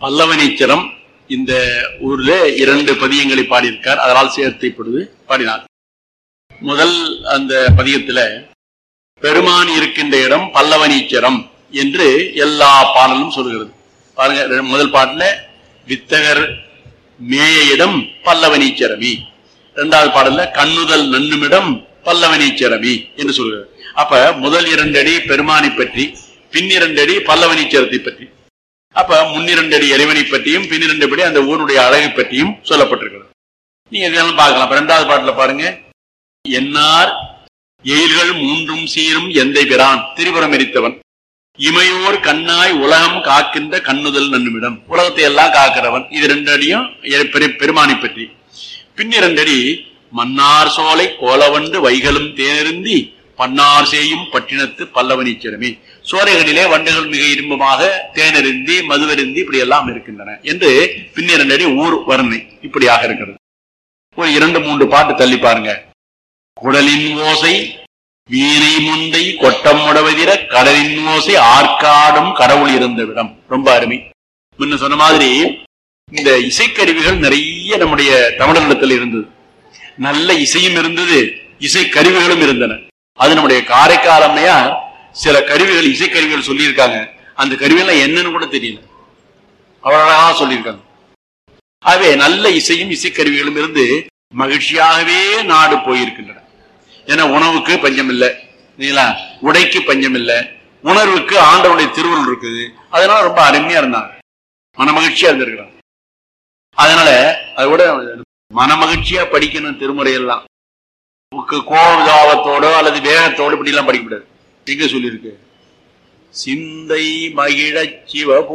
பல்லவனீச்சரம் இந்த ஊர்ல இரண்டு பதியங்களை பாடியிருக்கார் அதனால் சேர்த்து இப்பொழுது பாடினார் முதல் அந்த பதியத்துல பெருமான் இருக்கின்ற இடம் பல்லவனீச்சரம் என்று எல்லா பாடலும் சொல்கிறது பாருங்க ரெ- முதல் பாட்டுல வித்தகர் மேய இடம் பல்லவனீச்சரமி இரண்டாவது பாடல்ல கண்ணுதல் நன்னுமிடம் பல்லவனீச்சரமி என்று சொல்கிறது அப்ப முதல் இரண்டடி பெருமானை பற்றி பின்னிரண்டடி பல்லவனீச்சரத்தை பற்றி அப்ப முன்னிரண்டடி இறைவனை பற்றியும் பின்னிரண்டபடி அந்த ஊருடைய அழகை பற்றியும் சொல்லப்பட்டிருக்கிறது நீங்க இதெல்லாம் பார்க்கலாம் அப்ப இரண்டாவது பாட்டுல பாருங்க என்னார் எயில்கள் மூன்றும் சீரும் எந்தை பிரான் திரிபுரம் எரித்தவன் இமையோர் கண்ணாய் உலகம் காக்கின்ற கண்ணுதல் நன்னுமிடம் உலகத்தை எல்லாம் காக்கிறவன் இது ரெண்டு அடியும் எ- பெரு- பெருமானை பற்றி பின்னிரண்டடி மன்னார் சோலை கோலவண்டு வைகளும் தேனருந்தி பன்னார் செய்யும் பட்டினத்து பல்லவனீச்சரமே சோலைகளிலே வண்டுகள் மிக இன்பமாக தேனருந்தி மதுவருந்தி இப்படி எல்லாம் இருக்கின்றன என்று பின்னிரண்டடி ஊர் வர்ணனை இப்படியாக இருக்கிறது ஒரு இரண்டு மூன்று பாட்டு தள்ளி பாருங்க குடலின் ஓசை வீணை முந்தை கொட்டம் முடவதிர கடலின் ஓசை ஆற்காடும் கடவுள் இருந்த விடம் ரொம்ப அருமை முன்ன சொன்ன மாதிரி இந்த இசைக்கருவிகள் நிறைய நம்முடைய தமிழகத்தில் இருந்தது நல்ல இசையும் இருந்தது இசை கருவிகளும் இருந்தன அது நம்முடைய காரைக்கால் அம்மையார் சில கருவிகள் இசைக்கருவிகள் சொல்லியிருக்காங்க அந்த கருவியெல்லாம் என்னன்னு கூட தெரியல அவ்வளவா சொல்லியிருக்காங்க ஆகவே நல்ல இசையும் இசைக்கருவிகளும் இருந்து மகிழ்ச்சியாகவே நாடு போயிருக்கின்றன ஏன்னா உணவுக்கு பஞ்சம் இல்லை இல்லைங்களா உடைக்கு பஞ்சம் இல்லை உணர்வுக்கு ஆண்டவனுடைய திருவுருள் இருக்குது அதனால ரொம்ப அருமையா இருந்தாங்க மன மகிழ்ச்சியா இருந்திருக்கிறாங்க அதனால அதை விட மன மகிழ்ச்சியா படிக்கணும் திருமுறையெல்லாம் உக்கு கோபதாபத்தோடோ அல்லது வேகத்தோடு இப்படி எல்லாம் படிக்கக்கூடாது எங்க சொல்லியிருக்கு சிந்தை மகிழச் சிவ